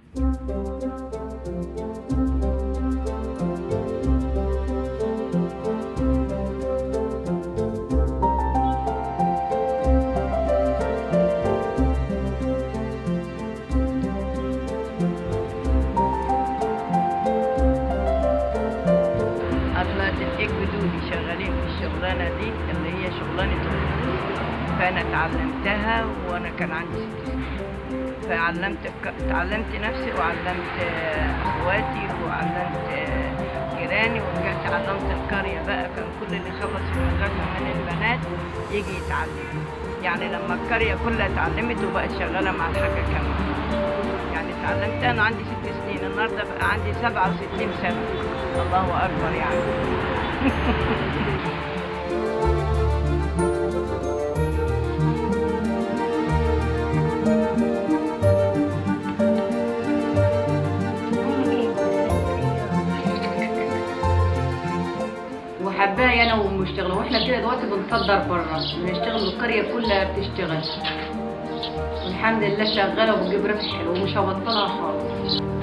أطلعت الإيك بدودي شغالين في الشغلانة دي اللي هي شغلانة الخبز فأنا اتعلمتها وأنا كان عندي ست سنين فعلمت اتعلمت نفسي وعلمت آه، اخواتي وعلمت آه، جيراني ورجعت علمت القرية بقى كان كل اللي خلص في المدرسة من البنات يجي يتعلم يعني لما القرية كلها اتعلمت وبقت شغالة مع الحاجة كمان يعني اتعلمت أنا عندي ست سنين النهاردة بقى عندي سبعة وستين سنة الله أكبر يعني وحبايا انا ومشتغله واحنا كده دلوقتي بنصدر بره بنشتغل القريه كلها بتشتغل والحمد لله شغاله وبتجيب ربح حلو ومش هبطلها خالص